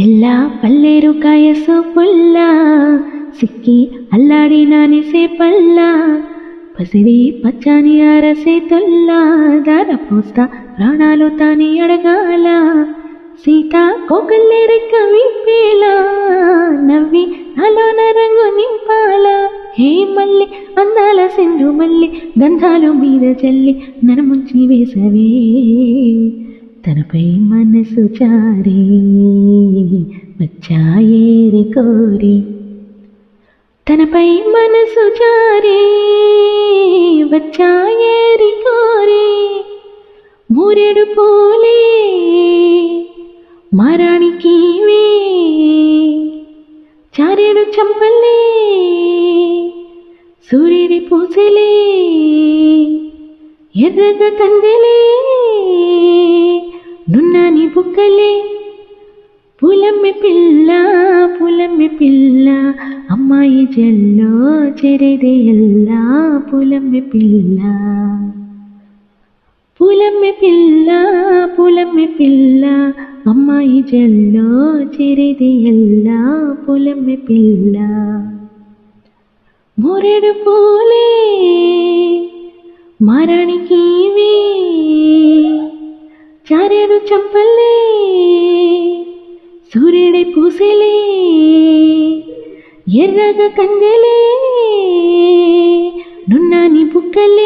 తెల్ల పల్లేరు కాయసు పుల్ల సిక్కి అల్లాడి నానిసే పల్ల పసిడి పచ్చని అరసే తొల్ల దార పోస్తా ప్రాణాలు తాని అడగాల సీత కోకల్లే రెక్క విప్పేలా నవ్వి నాలోన రంగు నింపాల హే మల్లి అందాల సింధు మల్లి గంధాలు మీద చల్లి నన్ను ముంచి వేసవే తనపై మనసు చారి వచ్చాయేరి కోరి తనపై మనసు చారి వచ్చాయేరి కోరి మూరెడు పోలే మారానికి చారేడు చంపలే సూర్యుడి పూసలే ఎర్రగా కందెలే నున్నాని బుక్కలే పులమ్మి పిల్ల పులమ్మి పిల్ల అమ్మాయి జల్లో చెరిదే ఎల్ల పులమ్మి పిల్ల పులమ్మి పిల్ల పులమ్మి పిల్ల అమ్మాయి జల్లో చెరిదే ఎల్ల పులమ్మి పిల్ల మూరెడు పూలే మారానికి చారేడు చంపలే సూర్యుడి పూసలే ఎర్రగా కందెలే నున్నాని బుక్కలే